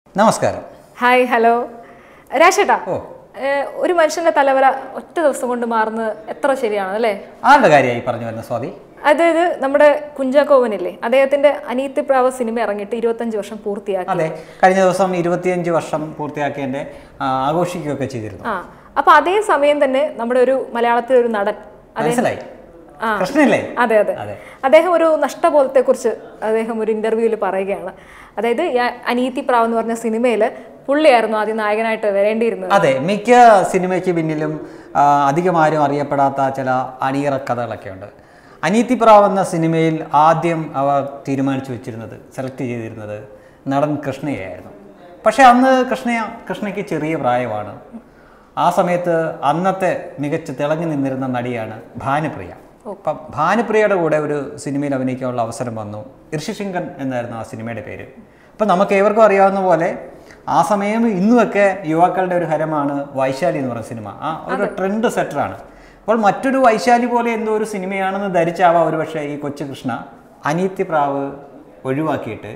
നമസ്കാരം hi hello രാശേട്ടാ ഓ ഏഹ്, ഒരു മനുഷ്യന്റെ തലവര ഒറ്റ ദിവസം കൊണ്ട് മാറുന്നത് എത്ര ശരിയാണ് അല്ലേ ആരുടെ കാര്യമായി പറഞ്ഞു വരുന്ന സ്വാതി അതായത് നമ്മുടെ കുഞ്ചാക്കോവനില്ലേ അദ്ദേഹത്തിന്റെ അനീതി പ്രാവ് സിനിമ ഇറങ്ങിയിട്ട് ഇരുപത്തഞ്ച് വർഷം പൂർത്തിയാക്കി അതെ കഴിഞ്ഞ ദിവസം ഇരുപത്തിയഞ്ച് വർഷം പൂർത്തിയാക്കിയതിൻ്റെ ആഘോഷിക്കുകയൊക്കെ ചെയ്തിരുന്നു ആ അപ്പൊ അതേ സമയം തന്നെ നമ്മുടെ ഒരു മലയാളത്തിലെ ഒരു നടൻ മനസ്സിലായി ആ. കൃഷ്ണല്ലേ അതെ അതെ അതെ. അദ്ദേഹം ഒരു നഷ്ടബോധത്തെക്കുറിച്ച് അദ്ദേഹം ഒരു ഇന്റർവ്യൂവിൽ പറയുകയാണ് അതായത് ഈ അനീതി പ്രാവ് എന്ന് പറഞ്ഞ സിനിമയിൽ പുള്ളിയായിരുന്നു ആദ്യം നായകനായിട്ട് വരേണ്ടിയിരുന്നത് അതെ മിക്ക സിനിമയ്ക്ക് പിന്നിലും ആ, അധികം ആരും അറിയപ്പെടാത്ത ചില അണിയറ കഥകളൊക്കെ ഉണ്ട് അനീതി പ്രാവ് എന്ന സിനിമയിൽ ആദ്യം അവർ തീരുമാനിച്ചു വെച്ചിരുന്നത് സെലക്ട് ചെയ്തിരുന്നത് നടൻ കൃഷ്ണയായിരുന്നു പക്ഷേ അന്ന് കൃഷ്ണ കൃഷ്ണയ്ക്ക് ചെറിയ പ്രായമാണ് ആ സമയത്ത് അന്നത്തെ മികച്ച തിളങ്ങി നിന്നിരുന്ന നടിയാണ് ഭാനുപ്രിയ അപ്പം ഭാനുപ്രിയയുടെ കൂടെ ഒരു സിനിമയിൽ അഭിനയിക്കാനുള്ള അവസരം വന്നു ഋഷിശിങ്കൻ എന്നായിരുന്നു ആ സിനിമയുടെ പേര് അപ്പം നമുക്ക് ഏവർക്കും അറിയാവുന്ന പോലെ ആ സമയം ഇന്നുമൊക്കെ യുവാക്കളുടെ ഒരു ഹരമാണ് വൈശാലി എന്ന് പറയുന്ന സിനിമ ആ ഒരു ട്രെൻഡ് സെറ്ററാണ് അപ്പോൾ മറ്റൊരു വൈശാലി പോലെ എന്തോ ഒരു സിനിമയാണെന്ന് ധരിച്ചാവാം ഒരു പക്ഷേ ഈ കൊച്ചു കൃഷ്ണ അനീതി പ്രാവ് ഒഴിവാക്കിയിട്ട്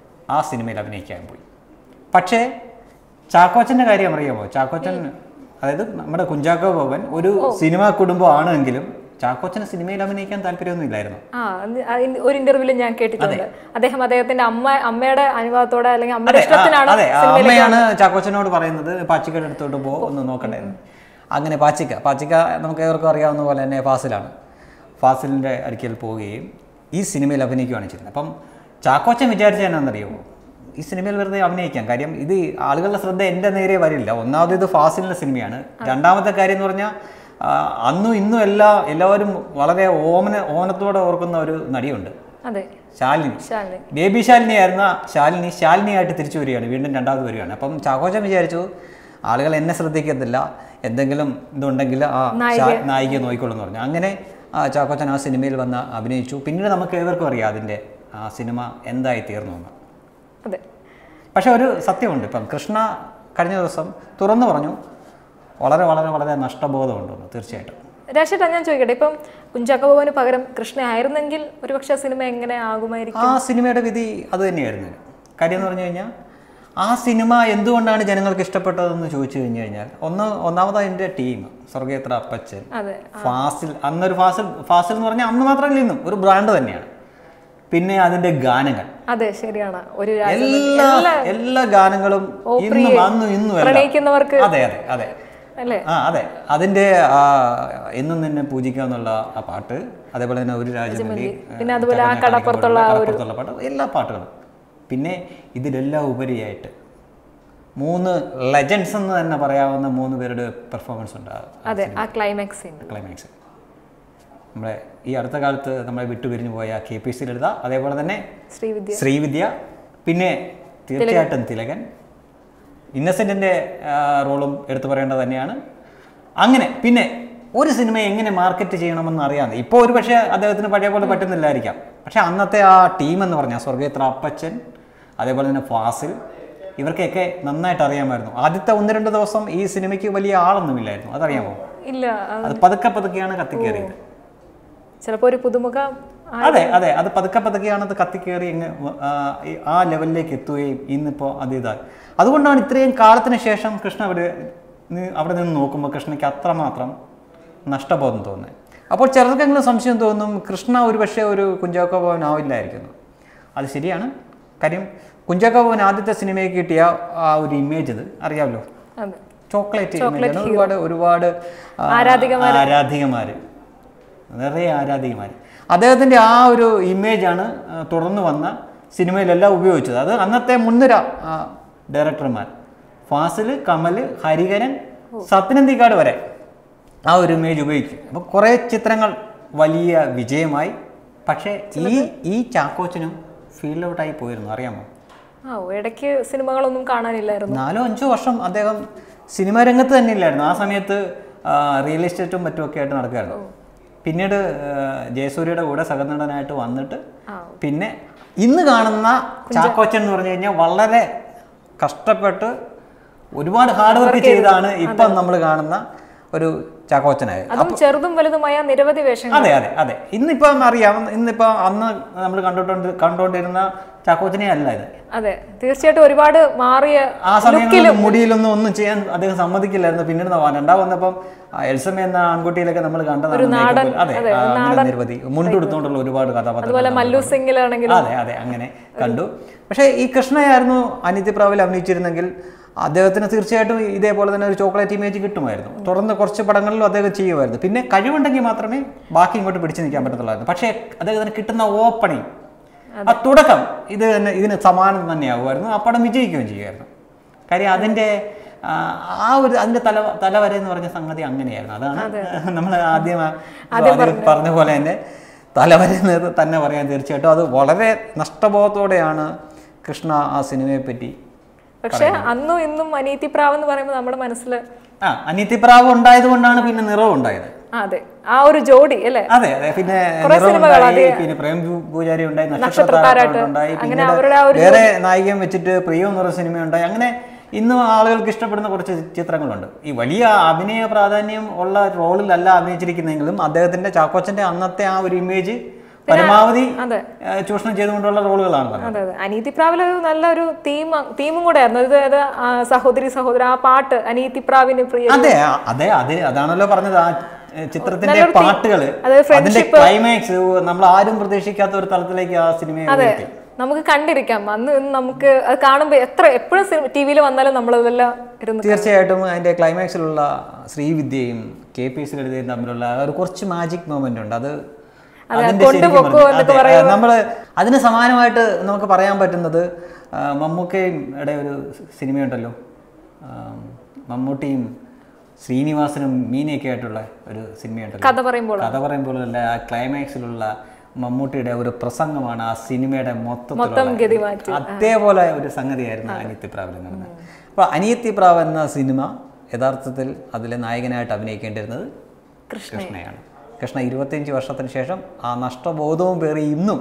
ആ സിനിമയിൽ അഭിനയിക്കാൻ പോയി പക്ഷേ ചാക്കോച്ചൻ്റെ കാര്യം അറിയാമോ ചാക്കോച്ചൻ അതായത് നമ്മുടെ കുഞ്ചാക്കോ ബോബൻ ഒരു സിനിമാ കുടുംബം ആണെങ്കിലും ചാക്കോച്ചന് സിനിമയിൽ അഭിനയിക്കാൻ താല്പര്യമൊന്നുമില്ലായിരുന്നു ആ അത് അതിന് ഒരു ഇന്റർവ്യൂവിൽ ഞാൻ കേട്ടിട്ടുണ്ട് അദ്ദേഹം അദ്ദേഹത്തിന്റെ അമ്മ അമ്മയുടെ അനുഭവത്തോടെ അല്ലെങ്കിൽ അമ്മയുടെ അതെ ആ, ഇഷ്ടത്തിനാണ് അതെ ആ സിനിമയിലേക്ക് അമ്മയാണ് ചാക്കോച്ചനോട് പറയുന്നത് പാച്ചിക്കയുടെ അടുത്തോട്ട് പോ ഒന്ന് നോക്കണ്ടേ എന്ന്. അങ്ങനെ പാച്ചിക്ക പാച്ചിക്ക നമുക്ക് ഏവർക്കും അറിയാവുന്ന പോലെ തന്നെ ഫാസിലാണ് ഫാസിലിൻ്റെ അടുക്കൽ പോവുകയും ഈ സിനിമയിൽ അഭിനയിക്കുകയാണ് ചെയ്യുന്നത് അപ്പം ചാക്കോച്ചൻ വിചാരിച്ച എന്നാണെന്നറിയുമോ ഈ സിനിമയിൽ വെറുതെ അഭിനയിക്കാം കാര്യം ഇത് ആളുകളുടെ ശ്രദ്ധ എൻ്റെ നേരെ വരില്ല ഒന്നാമത് ഇത് ഫാസിലിൻ്റെ സിനിമയാണ് രണ്ടാമത്തെ കാര്യം എന്ന് പറഞ്ഞാൽ ആ, അന്നും ഇന്നും എല്ലാ എല്ലാവരും വളരെ ഓമന ഓമനത്തോടെ ഓർക്കുന്ന ഒരു നടിയുണ്ട് അതെ ശാലിനി ശാലിനി ബേബി ശാലിനി ആയിരുന്ന ശാലിനി ശാലിനിയായിട്ട് തിരിച്ചു വരികയാണ് വീണ്ടും രണ്ടാമത് വരികയാണ് അപ്പം ചാക്കോച്ചൻ വിചാരിച്ചു ആളുകൾ എന്നെ ശ്രദ്ധിക്കത്തില്ല എന്തെങ്കിലും ഇതുണ്ടെങ്കിൽ ആ ശാ- നായികയെ നോക്കിക്കൊള്ളു പറഞ്ഞു അങ്ങനെ ആ ചാക്കോച്ചൻ ആ സിനിമയിൽ വന്ന് അഭിനയിച്ചു പിന്നീട് നമുക്ക് ഏവർക്കും അറിയാം അതിൻ്റെ ആ സിനിമ എന്തായി തീർന്നു എന്ന് അതെ പക്ഷെ ഒരു സത്യമുണ്ട് ഇപ്പം കൃഷ്ണ കഴിഞ്ഞ ദിവസം തുറന്നു പറഞ്ഞു വളരെ വളരെ വളരെ നഷ്ടബോധമുണ്ടെന്ന് തീർച്ചയായിട്ടും രാശേട്ടാ ഞാൻ ചോദിക്കട്ടെ ഇപ്പം കുഞ്ചാക്കോബോന് പകരം കൃഷ്ണ ആയിരുന്നെങ്കിൽ ഒരുപക്ഷെ ആ സിനിമ എങ്ങനെ ആകുമായിരിക്കും ആ സിനിമയുടെ വിധി അത് തന്നെയായിരുന്നു കാര്യം എന്ന് പറഞ്ഞു കഴിഞ്ഞാൽ ആ സിനിമ എന്തുകൊണ്ടാണ് ജനങ്ങൾക്ക് ഇഷ്ടപ്പെട്ടതെന്ന് ചോദിച്ചു കഴിഞ്ഞു കഴിഞ്ഞാൽ ഒന്ന് ഒന്നാമത് അതിൻ്റെ ടീം സ്വർഗേത്ര അപ്പച്ചൻ അതെ ഫാസിൽ അന്നൊരു ഫാസിൽ ഫാസിൽ എന്ന് പറഞ്ഞാൽ അന്ന് മാത്രമല്ല ഇന്നും ഒരു ബ്രാൻഡ് തന്നെയാണ് പിന്നെ അതിൻ്റെ ഗാനങ്ങൾ അതെ ശരിയാണ് ഒരു രാജ്യം എല്ലാ എല്ലാ ഗാനങ്ങളും ഇന്നും അന്നും ഇന്നും എല്ലാം പ്രണയിക്കുന്നവർക്ക് അതെ അതെ അതെ അല്ലേ ആ അതെ അതിൻ്റെ ആ, എന്നും നിന്നെ പൂജിക്കുക എന്നുള്ള ആ പാട്ട് അതേപോലെ തന്നെ ഒരു രാജമല്ലി പിന്നെ അതുപോലെ ആ കടപ്പുറത്തുള്ള ആ ഒരു കടപ്പുറത്തുള്ള പാട്ട് എല്ലാ പാട്ടുകളും പിന്നെ ഇതിലെല്ലാം ഉപരിയായിട്ട് മൂന്ന് ലെജൻസ് എന്ന് തന്നെ പറയാവുന്ന മൂന്ന് പേരുടെ പെർഫോമൻസ് ഉണ്ട് ആ അതെ ആ ക്ലൈമാക്സ് സീൻ ക്ലൈമാക്സ് നമ്മുടെ ഈ അടുത്ത കാലത്ത് നമ്മളെ വിട്ടുപിരിഞ്ഞു പോയ കെ പി സി ലളിത അതേപോലെ തന്നെ ശ്രീവിദ്യ ശ്രീവിദ്യ പിന്നെ തീർച്ചയായിട്ടും തിലകൻ ഇന്നസെൻറ്റിൻ്റെ റോളും എടുത്തു പറയേണ്ടത് തന്നെയാണ് അങ്ങനെ പിന്നെ ഒരു സിനിമ എങ്ങനെ മാർക്കറ്റ് ചെയ്യണമെന്ന് അറിയാതെ ഇപ്പോൾ ഒരു പക്ഷേ അദ്ദേഹത്തിന് പഴയ പോലെ പറ്റുന്നില്ലായിരിക്കാം പക്ഷേ അന്നത്തെ ആ ടീം എന്ന് പറഞ്ഞാൽ സ്വർഗേത്ര അപ്പച്ചൻ അതേപോലെ തന്നെ ഫാസിൽ ഇവർക്കൊക്കെ നന്നായിട്ട് അറിയാമായിരുന്നു ആദ്യത്തെ ഒന്ന് രണ്ട് ദിവസം ഈ സിനിമയ്ക്ക് വലിയ ആളൊന്നുമില്ലായിരുന്നു അതറിയാമോ ഇല്ല അത് അത് പതുക്കെ പതുക്കെയാണ് കത്തിക്കേറിയത് ചിലപ്പോ ഒരു പുതുമുഖ ആ- അതെ അതെ അത് പതുക്കെ പതുക്കെയാണ് അത് കത്തിക്കേറി ഇങ്ങ് ആ, ഈ ആ ലെവലിലേക്ക് എത്തുകയും ഇന്നിപ്പോൾ അത് ഇതായി അതുകൊണ്ടാണ് ഇത്രയും കാലത്തിന് ശേഷം കൃഷ്ണ അവിടെ നി- അവിടെ നിന്ന് നോക്കുമ്പോൾ കൃഷ്ണയ്ക്ക് അത്രമാത്രം നഷ്ടബോധം തോന്നുന്നത് അപ്പോൾ ചിലർക്കെങ്കിലും സംശയം തോന്നും കൃഷ്ണ ഒരു പക്ഷേ ഒരു കുഞ്ചാക്കോ ഭവൻ ആവില്ലായിരിക്കുന്നു അത് ശരിയാണ് കാര്യം കുഞ്ചാക്കോ ഭവൻ ആദ്യത്തെ സിനിമയ്ക്ക് കിട്ടിയ ആ ഒരു ഇമേജ് ഇത് അറിയാമല്ലോ അതെ ചോക്ലേറ്റ് ഇമേജാണ് ഒരുപാട് ഒരുപാട് ആ, ആരാധികമാര് നിറയെ ആരാധികമാർ അദ്ദേഹത്തിൻ്റെ ആ ഒരു ഇമേജാണ് ആ, തുടർന്ന് വന്ന സിനിമയിലെല്ലാം ഉപയോഗിച്ചത് അത് അന്നത്തെ മുൻനിര ആ, ഡയറക്ടർമാർ ഫാസിൽ കമൽ ഹരിഹരൻ സത്യനന്ദിക്കാട് വരെ ആ ഒരു ഇമേജ് ഉപയോഗിക്കും അപ്പോൾ കുറേ ചിത്രങ്ങൾ വലിയ വിജയമായി പക്ഷേ ഈ ഈ ചാക്കോച്ചനും ഫീൽഡ് ഔട്ടായി പോയിരുന്നു അറിയാമോ ആ ഓ, ഇടയ്ക്ക് സിനിമകളൊന്നും കാണാനില്ലായിരുന്നു നാലോ അഞ്ചോ വർഷം അദ്ദേഹം സിനിമാ രംഗത്ത് തന്നെ ഇല്ലായിരുന്നു ആ സമയത്ത് ആ, റിയൽ എസ്റ്റേറ്റും മറ്റുമൊക്കെ ആയിട്ട് നടക്കുകയായിരുന്നു പിന്നീട് ആ, ജയസൂര്യയുടെ കൂടെ സഹനടനായിട്ട് വന്നിട്ട് ആ. പിന്നെ ഇന്ന് കാണുന്ന ചാക്കോച്ചൻ എന്ന് പറഞ്ഞു കഴിഞ്ഞാൽ വളരെ കഷ്ടപ്പെട്ട് ഒരുപാട് ഹാർഡ് വർക്ക് ചെയ്താണ് ഇപ്പം നമ്മൾ കാണുന്ന ഒരു ചാക്കോച്ചനായത് അതും ചെറുതും വലുതുമായ നിരവധി വേഷങ്ങൾ അതെ അതെ അതെ ഇന്നിപ്പം അറിയാം ഇന്നിപ്പം അന്ന് നമ്മൾ കണ്ടുകൊണ്ട് കണ്ടുകൊണ്ടിരുന്ന ചാക്കോച്ചനെ അല്ല ഇത് അതെ തീർച്ചയായിട്ടും ഒരുപാട് മാറിയ ആ സമയങ്ങളിൽ മുടിയിലൊന്നും ഒന്നും ചെയ്യാൻ അദ്ദേഹം സമ്മതിക്കില്ലായിരുന്നു പിന്നീട് ന- രണ്ടാം വന്നപ്പം ആ എൽസമ്മ എന്ന ആൺകുട്ടിയിലൊക്കെ നമ്മൾ കണ്ടതാണ് makeup. അതെ ആ, അങ്ങനെ നിരവധി മുണ്ടെടുത്തുകൊണ്ടുള്ള ഒരുപാട് കഥാപാത്രങ്ങൾ അതുപോലെ മല്ലു സിംഗിലാണെങ്കിലും അതെ അതെ അങ്ങനെ കണ്ടു പക്ഷേ ഈ കൃഷ്ണയായിരുന്നു അനിത്യപ്രാവിൽ അഭിനയിച്ചിരുന്നെങ്കിൽ അദ്ദേഹത്തിന് തീർച്ചയായിട്ടും ഇതേപോലെ തന്നെ ഒരു ചോക്ലേറ്റ് ഇമേജ് കിട്ടുമായിരുന്നു തുടർന്ന് കുറച്ച് പടങ്ങളിലും അദ്ദേഹം ചെയ്യുമായിരുന്നു പിന്നെ കഴിവുണ്ടെങ്കിൽ മാത്രമേ ബാക്കി ഇങ്ങോട്ട് പിടിച്ചു നിൽക്കാൻ പറ്റത്തുള്ളായിരുന്നു പക്ഷേ അദ്ദേഹത്തിന് കിട്ടുന്ന ഓപ്പണിങ് ആ തുടക്കം ഇത് തന്നെ ഇതിന് സമാനം തന്നെയാകുമായിരുന്നു ആ പടം വിജയിക്കുകയും ചെയ്യുമായിരുന്നു കാര്യം അതിൻ്റെ ആ, ആ ഒരു അതിൻ്റെ തല തലവര എന്ന് പറഞ്ഞ സംഗതി അങ്ങനെയായിരുന്നു അതാണ് നമ്മൾ ആദ്യം ആ- ആദ്യം പറഞ്ഞ പോലെ തന്നെ തലവര എന്ന് തന്നെ പറയാൻ തീർച്ചയായിട്ടും അത് വളരെ നഷ്ടബോധത്തോടെയാണ് കൃഷ്ണ ആ സിനിമയെ പറ്റി പക്ഷെ അന്നും ഇന്നും അനീതി പ്രാവ് എന്ന് പറയുമ്പോൾ നമ്മുടെ മനസ്സിൽ ആ അനിത്യപ്രാവ് ഉണ്ടായത് കൊണ്ടാണ് പിന്നെ നിറവ് ഉണ്ടായത് അതെ ആ ഒരു ജോഡി അല്ലേ അതെ അതെ പിന്നെ കുറേ നിറവ് സിനിമകൾ ഉണ്ടായി പിന്നെ പ്രേം പൂ- പൂജാരി ഉണ്ടായി നക്ഷത്രത്താരാട്ട് നക്ഷത്രത്താരാട്ട് ഉണ്ടായി അങ്ങനെ പിന്നീട് അവരുടെ ആ ഒരു വേറെ നായികയും വെച്ചിട്ട് പ്രിയം എന്ന് പറയുന്ന സിനിമ ഉണ്ടായി അങ്ങനെ ഇന്നും ആളുകൾക്ക് ഇഷ്ടപ്പെടുന്ന കുറച്ച് ചിത്രങ്ങളുണ്ട് ഈ വലിയ അഭിനയ പ്രാധാന്യം ഉള്ള റോളിലല്ല അഭിനയിച്ചിരിക്കുന്നെങ്കിലും അദ്ദേഹത്തിന്റെ ചാക്കോച്ചന്റെ അന്നത്തെ ആ ഒരു ഇമേജ് പരമാവധി അതെ ഏഹ്, ചൂഷണം ചെയ്തുകൊണ്ടുള്ള റോളുകളാണ് പറഞ്ഞത് അതെ അതെ അനീതി പ്രാവിൽ ഒരു നല്ലൊരു തീം തീമും കൂടെ ആയിരുന്നു അതായത് ആ സഹോദരി സഹോദര ആ പാട്ട് അനീതി പ്രാവിന് പ്രിയ അതെ ആ- അതെ അത് അതാണല്ലോ പറഞ്ഞത് ആ ഏഹ്, ചിത്രത്തിന്റെ പാട്ടുകള് അതായത് അതിന്റെ ക്ലൈമാക്സ് നമ്മൾ ആരും പ്രതീക്ഷിക്കാത്ത ഒരു തലത്തിലേക്ക് ആ സിനിമയെ ഉയർത്തി നമുക്ക് കണ്ടിരിക്കാം അന്ന് ഇന്ന് നമുക്ക് അത് കാണുമ്പോൾ എത്ര എപ്പോഴും ടി വിയിൽ വന്നാലും നമ്മൾ അതെല്ലാം ഇരുന്ന് തീർച്ചയായിട്ടും അതിന്റെ ക്ലൈമാക്സിലുള്ള ശ്രീവിദ്യയും കെ പി എസ് ലളിതയും തമ്മിലുള്ള ആ ഒരു കുറച്ച് മാജിക് മൊമെന്റ് ഉണ്ട് അത് അതിന്റെ ശരിക്കും പറഞ്ഞാ- അതെ, ആ, നമ്മള് അതിന് സമാനമായിട്ട് നമുക്ക് പറയാൻ പറ്റുന്നത് ആ, മമ്മൂക്കയുടെ ഒരു സിനിമയുണ്ടല്ലോ ആ, മമ്മൂട്ടിയും ശ്രീനിവാസനും മീനയൊക്കെ ആയിട്ടുള്ള ഒരു സിനിമയുണ്ടല്ലോ കഥ പറയുമ്പോൾ കഥ പറയുമ്പോഴല്ല ആ ക്ലൈമാക്സിലുള്ള മമ്മൂട്ടിയുടെ ഒരു പ്രസംഗമാണ് ആ സിനിമയുടെ മൊത്തം മൊത്തത്തിലുള്ള ഗതി മാറ്റി അതേപോലെ ഒരു സംഗതിയായിരുന്നു അനിയത്തിപ്രാവിൽ നടന്നത് അപ്പോൾ അനിയത്തിപ്രാവ് എന്ന സിനിമ യഥാർത്ഥത്തിൽ അതിലെ നായകനായിട്ട് അഭിനയിക്കേണ്ടിരുന്നത് കൃഷ്ണയാണ് കൃഷ്ണ ഇരുപത്തിയഞ്ച് വർഷത്തിന് ശേഷം ആ നഷ്ടബോധവും പേറി ഇന്നും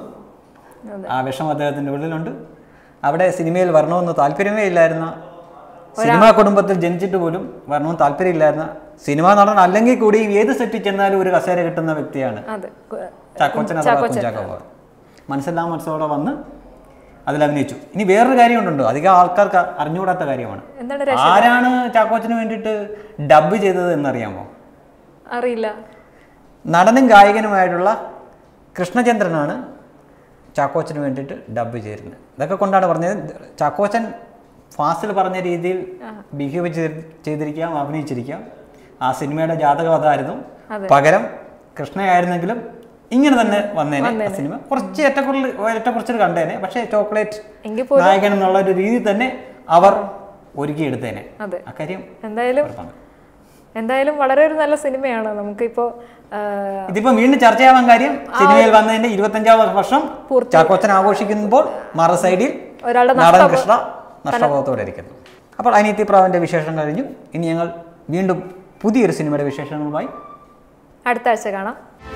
ആ വിഷം അദ്ദേഹത്തിൻ്റെ ഉള്ളിലുണ്ട് അവിടെ സിനിമയിൽ വരണമെന്ന് താല്പര്യമേ ഇല്ലായിരുന്ന സിനിമാ കുടുംബത്തിൽ ജനിച്ചിട്ട് പോലും വരണമെന്ന് താല്പര്യമില്ലായിരുന്ന സിനിമാ നടൻ അല്ലെങ്കിൽ കൂടി ഏത് സെറ്റിൽ ചെന്നാലും ഒരു കസേര കിട്ടുന്ന വ്യക്തിയാണ് അതെ ചാക്കോച്ചൻ അഥവാ കുഞ്ചാക്കോബാർ മനസ്സില്ലാ മനസ്സോടെ വന്ന് അതിൽ അഭിനയിച്ചു ഇനി വേറൊരു കാര്യമുണ്ടോ അധികം ആൾക്കാർക്ക് അറിഞ്ഞുകൂടാത്ത കാര്യമാണ് എന്താണ് ആരാണ് ചാക്കോച്ചന് വേണ്ടിയിട്ട് ഡബ് ചെയ്തത് എന്നറിയാമോ അറിയില്ല നടനും ഗായകനുമായിട്ടുള്ള കൃഷ്ണചന്ദ്രനാണ് ചാക്കോച്ചന് വേണ്ടിയിട്ട് ഡബ് ചെയ്തിരുന്നത് ഇതൊക്കെ കൊണ്ടാണ് പറഞ്ഞത് ചാക്കോച്ചൻ ഫാസിൽ പറഞ്ഞ രീതിയിൽ ബിഹേവ് ചെയ്തിരിക്കാം അഭിനയിച്ചിരിക്കാം ആ സിനിമയുടെ ജാതകം അതായിരുന്നു പകരം കൃഷ്ണയായിരുന്നെങ്കിലും ഇങ്ങനെ തന്നെ വന്നേനെ ആ സിനിമ കുറച്ച് ഏറ്റക്കുറൽ ഏറ്റക്കുറച്ചിൽ കണ്ടേനെ പക്ഷേ ചോക്ലേറ്റ് എങ്കിൽ നായകൻ എന്നുള്ള ഒരു രീതി തന്നെ അവർ ഒരുക്കിയെടുത്തേനെ അതെ. അക്കാര്യം എന്തായാലും ഉറപ്പാണ്. എന്തായാലും വളരെ ഒരു നല്ല സിനിമയാണ് നമുക്കിപ്പോൾ ഇതിപ്പോ വീണ്ടും ചർച്ചയാവാൻ കാര്യം സിനിമയിൽ വന്നതിന്റെ ഇരുപത്തഞ്ചാം വർഷം ചാക്കോച്ചൻ ആഘോഷിക്കുമ്പോൾ മറ സൈഡിൽ ഒരാളുടെ നടൻ കൃഷ്ണ നഷ്ടബോധത്തോടെ ഇരിക്കുന്നു അപ്പോൾ അനിയത്തി പ്രാവിന്റെ വിശേഷം കഴിഞ്ഞു ഇനി ഞങ്ങൾ വീണ്ടും പുതിയൊരു സിനിമയുടെ വിശേഷങ്ങളുമായി അടുത്ത ആഴ്ച കാണാം